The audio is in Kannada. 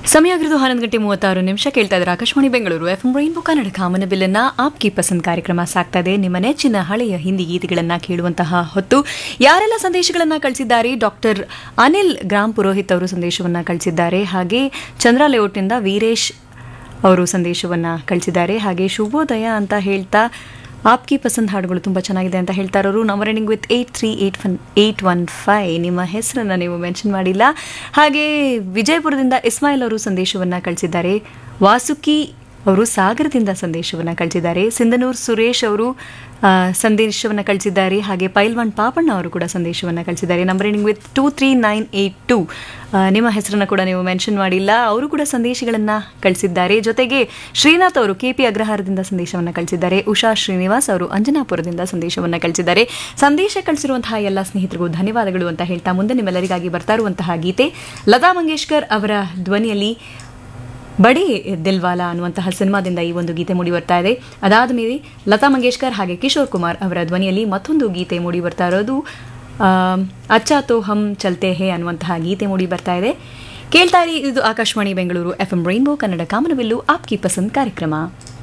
ಸಮಯ ಆಗಿರೋದು ಹನ್ನೊಂದು ಗಂಟೆ ಮೂವತ್ತಾರು ನಿಮಿಷ ಕೇಳ್ತಾ ಇದ್ದಾರೆ ಆಕಾಶವಾಣಿ ಬೆಂಗಳೂರು ಎಫ್ ರೈನ್ಬೋ ಕನ್ನಡ ಕಾಮನ ಬಿಲ್ಲನ್ನ ಆಪ್ಕಿ ಪಸಂದ್ ಕಾರ್ಯಕ್ರಮ ಸಾಕ್ತಾ ಇದೆ ನಿಮ್ಮ ನೆಚ್ಚಿನ ಹಳೆಯ ಹಿಂದಿ ಗೀತೆಗಳನ್ನ ಕೇಳುವಂತಹ ಹೊತ್ತು ಯಾರೆಲ್ಲ ಸಂದೇಶಗಳನ್ನ ಕಳಿಸಿದ್ದಾರೆ ಡಾಕ್ಟರ್ ಅನಿಲ್ ಗ್ರಾಮ್ ಪುರೋಹಿತ್ ಅವರು ಸಂದೇಶವನ್ನ ಕಳಿಸಿದ್ದಾರೆ ಹಾಗೆ ಚಂದ್ರ ಲೇಔಟ್ನಿಂದ ವೀರೇಶ್ ಅವರು ಸಂದೇಶವನ್ನ ಕಳಿಸಿದ್ದಾರೆ ಹಾಗೆ ಶುಭೋದಯ ಅಂತ ಹೇಳ್ತಾ ಆಪ್ಕಿ ಪಸಂದ್ ಹಾಡುಗಳು ತುಂಬ ಚೆನ್ನಾಗಿದೆ ಅಂತ ಹೇಳ್ತಾ ಇರೋರು number ending with eight three eight one eight one five ನಿಮ್ಮ ಹೆಸರನ್ನು ನೀವು ಮೆನ್ಷನ್ ಮಾಡಿಲ್ಲ ಹಾಗೆ ವಿಜಯಪುರದಿಂದ ಇಸ್ಮಾಯಿಲ್ ಅವರು ಸಂದೇಶವನ್ನು ಕಳಿಸಿದ್ದಾರೆ ವಾಸುಕಿ ಅವರು ಸಾಗರದಿಂದ ಸಂದೇಶವನ್ನು ಕಳಿಸಿದ್ದಾರೆ ಸಿಂಧನೂರ್ ಸುರೇಶ್ ಅವರು ಸಂದೇಶವನ್ನು ಕಳಿಸಿದ್ದಾರೆ ಹಾಗೆ ಪೈಲ್ವಾನ್ ಪಾಪಣ್ಣ ಅವರು ಕೂಡ ಸಂದೇಶವನ್ನು ಕಳಿಸಿದ್ದಾರೆ number ending with two three nine eight two ನಿಮ್ಮ ಹೆಸರನ್ನು ಕೂಡ ನೀವು ಮೆನ್ಷನ್ ಮಾಡಿಲ್ಲ ಅವರು ಕೂಡ ಸಂದೇಶಗಳನ್ನು ಕಳಿಸಿದ್ದಾರೆ ಜೊತೆಗೆ ಶ್ರೀನಾಥ್ ಅವರು ಕೆಪಿ ಅಗ್ರಹಾರದಿಂದ ಸಂದೇಶವನ್ನು ಕಳಿಸಿದ್ದಾರೆ ಉಷಾ ಶ್ರೀನಿವಾಸ್ ಅವರು ಅಂಜನಾಪುರದಿಂದ ಸಂದೇಶವನ್ನು ಕಳಿಸಿದ್ದಾರೆ ಸಂದೇಶ ಕಳಿಸಿರುವಂತಹ ಎಲ್ಲ ಸ್ನೇಹಿತರಿಗೂ ಧನ್ಯವಾದಗಳು ಅಂತ ಹೇಳ್ತಾ ಮುಂದೆ ನಿಮ್ಮೆಲ್ಲರಿಗಾಗಿ ಬರ್ತಾ ಇರುವಂತಹ ಗೀತೆ ಲತಾ ಮಂಗೇಶ್ಕರ್ ಅವರ ಧ್ವನಿಯಲ್ಲಿ ಬಡೇ ದಿಲ್ವಾಲಾ ಅನ್ನುವಂತಹ ಸಿನಿಮಾದಿಂದ ಈ ಒಂದು ಗೀತೆ ಮೂಡಿ ಬರ್ತಾ ಇದೆ ಅದಾದ ಮೇಲೆ ಲತಾ ಮಂಗೇಶ್ಕರ್ ಹಾಗೆ ಕಿಶೋರ್ ಕುಮಾರ್ ಅವರ ಧ್ವನಿಯಲ್ಲಿ ಮತ್ತೊಂದು ಗೀತೆ ಮೂಡಿ ಬರ್ತಾ ಇರೋದು ಅಚ್ಚಾ ತೋ ಹಮ್ ಚಲ್ತೆ ಹೇ ಅನ್ನುವಂತಹ ಗೀತೆ ಮೂಡಿ ಬರ್ತಾ ಇದೆ ಕೇಳ್ತಾ ಇರಿ ಇದು Akashvani Bengaluru F M rainbow Kannada ಕಾಮನಬಿಲ್ಲು ಆಪ್ಕಿ ಪಸಂದ್ ಕಾರ್ಯಕ್ರಮ